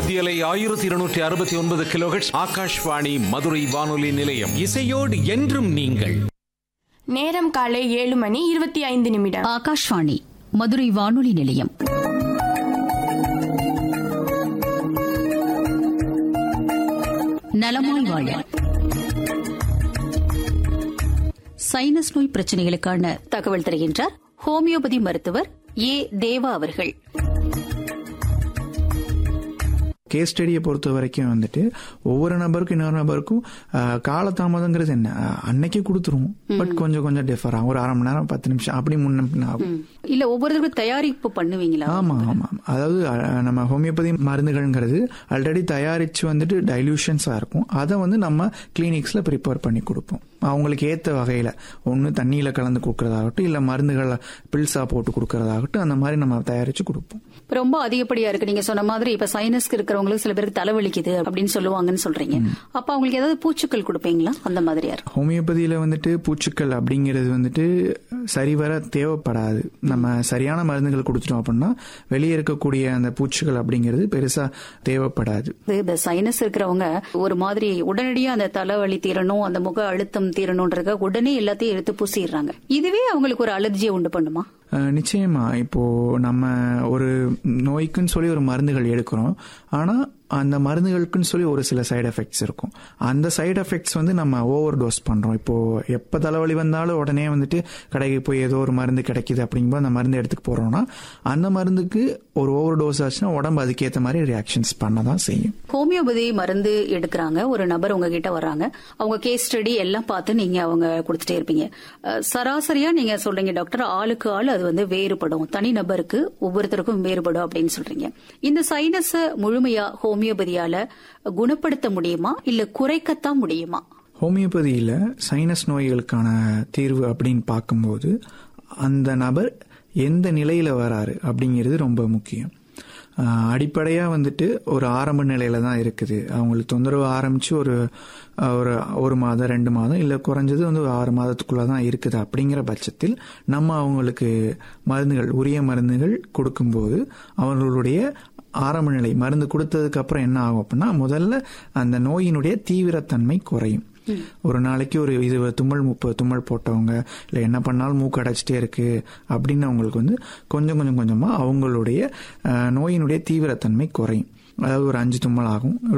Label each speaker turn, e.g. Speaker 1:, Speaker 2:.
Speaker 1: மத்தியலை ஆயிரத்தி இருநூற்றி அறுபத்தி ஒன்பது கிலோஹெட்ஸ் ஆகாஷ்வாணி மதுரை வானொலி நிலையம்
Speaker 2: இசையோடு என்றும் நீங்கள்
Speaker 3: நேரம் காலை ஏழு மணி இருபத்தி ஐந்து நிமிடம்
Speaker 4: ஆகாஷ்வாணி மதுரை வானொலி நிலையம் நலமாய் வாழ சைனஸ் நோய் பிரச்சனைகளுக்கான தகவல் தருகின்றார் ஹோமியோபதி மருத்துவர் ஏ தேவா அவர்கள்
Speaker 5: கேஸ் ஸ்டடியை பொறுத்த வரைக்கும் வந்துட்டு ஒவ்வொரு நபருக்கும் இன்னொரு நபருக்கும் ஆஹ், காலதாமதங்கிறது என்ன ஆஹ், அன்னைக்கே கொடுத்துருவோம் பட் கொஞ்சம் கொஞ்சம் டிஃபர் ஆகும் ஒரு அரை மணி நேரம் பத்து நிமிஷம் அப்படி முன்ன பின்ன ஆகும்
Speaker 4: இல்ல ஒவ்வொருத்தருக்கும் தயாரிப்பு பண்ணுவீங்களா
Speaker 5: ஆமா ஆமா ஆமா. அதாவது அஹ், நம்ம ஹோமியோபதி மருந்துகள்ங்கிறது ஆல்ரெடி தயாரிச்சு வந்துட்டு டைல்யூஷன்ஸா இருக்கும் அதை வந்து நம்ம கிளினிக்ஸ்ல ப்ரிப்பேர் பண்ணி கொடுப்போம் அவங்களுக்கு ஏத்த வகையில ஒன்று தண்ணியில கலந்து கொடுக்கறதாகட்டும் இல்ல மருந்துகளை பில்ஸா போட்டு கொடுக்கறதாகட்டும் அந்த மாதிரி நம்ம தயாரிச்சு கொடுப்போம்
Speaker 4: ரொம்ப அதிகப்படியா இருக்கு நீங்க சொன்ன மாதிரி இப்ப சைனஸ்க்கு இருக்கிறவங்களுக்கு சில பேருக்கு தலைவலிக்குது அப்படின்னு சொல்லுவாங்கன்னு சொல்றீங்க அப்ப அவங்களுக்கு ஏதாவது பூச்சுக்கள் கொடுப்பீங்களா அந்த மாதிரியா இருக்கும்
Speaker 5: ஹோமியோபதியில வந்துட்டு பூச்சிக்கள் அப்படிங்கிறது வந்துட்டு சரிவர தேவைப்படாது நம்ம சரியான மருந்துகள் கொடுத்துட்டோம் அப்படின்னா வெளியே இருக்கக்கூடிய அந்த பூச்சிகள் அப்படிங்கிறது பெருசா தேவைப்படாது
Speaker 4: இந்த சைனஸ் இருக்கிறவங்க ஒரு மாதிரி உடனடியா அந்த தலைவலி தீரணும் அந்த முக அழுத்தம் தீரணும்ன்றத உடனே எல்லாத்தையும் எடுத்து பூசிடுறாங்க இதுவே அவங்களுக்கு ஒரு அலர்ஜியை உண்டு பண்ணுமா
Speaker 5: அஹ், நிச்சயமா இப்போ நம்ம ஒரு நோய்க்குன்னு சொல்லி ஒரு மருந்துகள் எடுக்கிறோம் ஆனா அந்த மருந்துகளுக்குன்னு சொல்லி ஒரு சில சைடு எஃபெக்ட்ஸ் இருக்கும் அந்த சைடு எஃபெக்ட்ஸ் வந்து நம்ம ஓவர் டோஸ் பண்றோம் இப்போ எப்ப தலைவலி வந்தாலும் உடனே வந்துட்டு கடைக்கு போய் ஏதோ ஒரு மருந்து கிடைக்குது அப்படிங்கும்போது அந்த மருந்து எடுத்துக்க போறோம்னா அந்த மருந்துக்கு ஒரு ஓவர் டோஸ் ஆச்சுன்னா உடம்பு அதுக்கேற்ற மாதிரி ரியாக்ஷன்ஸ் பண்ண தான் செய்யும்
Speaker 4: ஹோமியோபதி மருந்து எடுக்கிறாங்க ஒரு நபர் உங்ககிட்ட வர்றாங்க அவங்க கேஸ் ஸ்டடி எல்லாம் பார்த்து நீங்க அவங்க கொடுத்துட்டே இருப்பீங்க அஹ், சராசரியா நீங்க சொல்றீங்க டாக்டர் ஆளுக்கு ஆள் அது வந்து வேறுபடும் தனி நபருக்கு ஒவ்வொருத்தருக்கும் வேறுபடும் அப்படின்னு சொல்றீங்க இந்த சைனஸ முழுமையா ஹோமியோபதியால குணப்படுத்த முடியுமா இல்ல குறைக்கத்தான் முடியுமா
Speaker 5: ஹோமியோபதியில சைனஸ் நோய்களுக்கான தீர்வு அப்படின்னு பார்க்கும்போது அந்த நபர் எந்த நிலையில வராரு அப்படிங்கிறது ரொம்ப முக்கியம் ஆஹ் அடிப்படையா வந்துட்டு ஒரு ஆரம்ப நிலையில தான் இருக்குது அவங்களுக்கு தொந்தரவு ஆரம்பிச்சு ஒரு ஆஹ் ஒரு ஒரு மாதம் ரெண்டு மாதம் இல்ல குறைஞ்சது வந்து ஒரு ஆறு மாதத்துக்குள்ள தான் இருக்குது அப்படிங்கிற பட்சத்தில் நம்ம அவங்களுக்கு மருந்துகள் உரிய மருந்துகள் கொடுக்கும்போது அவர்களுடைய ஆரம்ப நிலை மருந்து கொடுத்ததுக்கு அப்புறம் என்ன ஆகும் அப்படின்னா முதல்ல அந்த நோயினுடைய தீவிரத்தன்மை குறையும் ஒரு நாளைக்கு ஒரு இது தும்மல் முப்பது தும்மல் போட்டவங்க இல்லை என்ன பண்ணாலும் மூக்கு அடைச்சிட்டே இருக்கு அப்படின்னு அவங்களுக்கு வந்து கொஞ்சம் கொஞ்சம் கொஞ்சமா அவங்களுடைய அஹ், நோயினுடைய தீவிரத்தன்மை குறையும் அதாவது ஒரு அஞ்சு தும்மல் ஆகும்